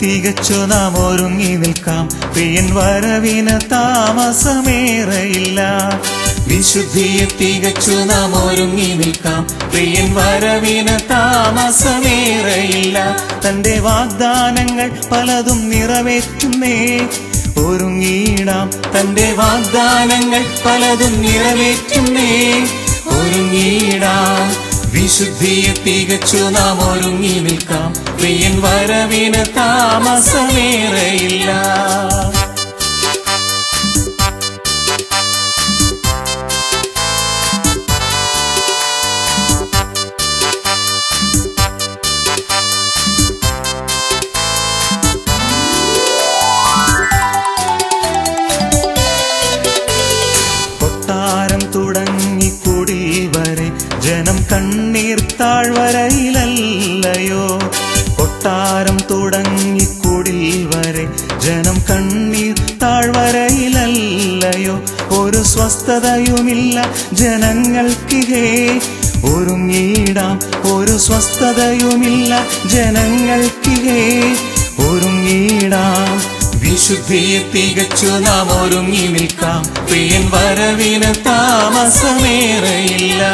തികച്ചു നാം ഒരുങ്ങി നിൽക്കാം പ്രിയൻ വരവിന് താമസമേറയില്ല വിശുദ്ധിയെ തികച്ചു നാം ഒരുങ്ങി നിൽക്കാം പ്രിയൻ വരവിന് താമസമേറയില്ല തന്റെ വാഗ്ദാനങ്ങൾ പലതും നിറവേറ്റുന്നേ ഒരുങ്ങിയിടാം തന്റെ വാഗ്ദാനങ്ങൾ പലതും നിറവേറ്റുന്നേ ഒരുങ്ങിയിടാം വിശുദ്ധിയെ തികച്ചു നാം ഒരുങ്ങി നിൽക്കാം പ്രിയൻ വരവിന് താമസമേറയില്ല കൊട്ടാരം തുടങ്ങി കുടിൽ വരെ ജനം കണ്ണീർ താഴ്വരയിലല്ലയോ കൊട്ടാരം തുടങ്ങി കുടിൽ വരെ ജനം കണ്ണീർ താഴ്വരയിലല്ലയോ ഒരു സ്വസ്ഥതയുമില്ല ജനങ്ങൾക്ക് ഹേ ഒരുങ്ങിയിടാം ഒരു സ്വസ്ഥതയുമില്ല ജനങ്ങൾക്ക് ഹേ ഒരുങ്ങിയിടാം വിശുദ്ധിയെ തികച്ചു നാം ഒരുങ്ങി നിൽക്കാം പ്രിയൻ വരവിന് താമസമേറയില്ല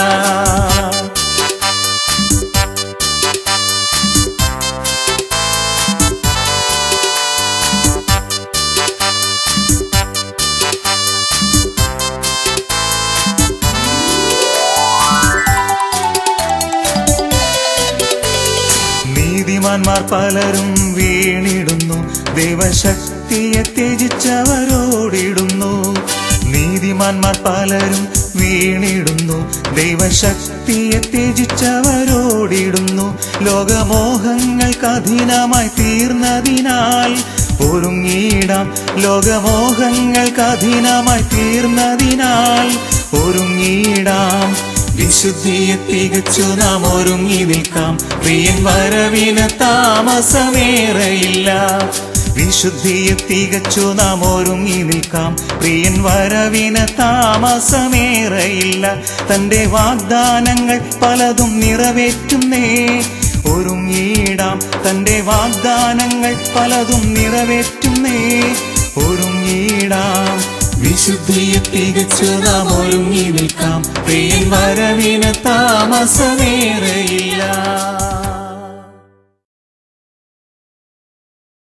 നീതിമാന്മാർ പലരും വീണിടുന്നു ദൈവശക്തിയെ ത്യജിച്ചവരോടിടുന്നു നീതിമാന്മാർ പലരും വീണിടുന്നു ദൈവശക്തിയെ ത്യജിച്ചവരോടിടുന്നു ലോകമോഹങ്ങൾക്ക് അധീനമായി തീർന്നതിനാൽ ഒരുങ്ങിയിടാം ലോകമോഹങ്ങൾക്ക് അധീനമായി തീർന്നതിനാൽ ഒരുങ്ങിയിടാം വിശുദ്ധിയെ തികച്ചു നാം ഒരുങ്ങി നിൽക്കാം പ്രിയൻ വരവിന് താമസമേറയില്ല വിശുദ്ധിയെ തികച്ചു നാം ഒരുങ്ങി നിൽക്കാം പ്രിയൻ വരവിന് താമസമേറയില്ല തന്റെ വാഗ്ദാനങ്ങൾ പലതും നിറവേറ്റുന്നേ ഒരുങ്ങിയിടാം തന്റെ വാഗ്ദാനങ്ങൾ പലതും നിറവേറ്റുന്നേ ഒരുങ്ങിയിടാം വിശുദ്ധിയെ തികച്ചു നാം ഒരുങ്ങി നിൽക്കാം പ്രിയൻ വരവിന് താമസമേറെ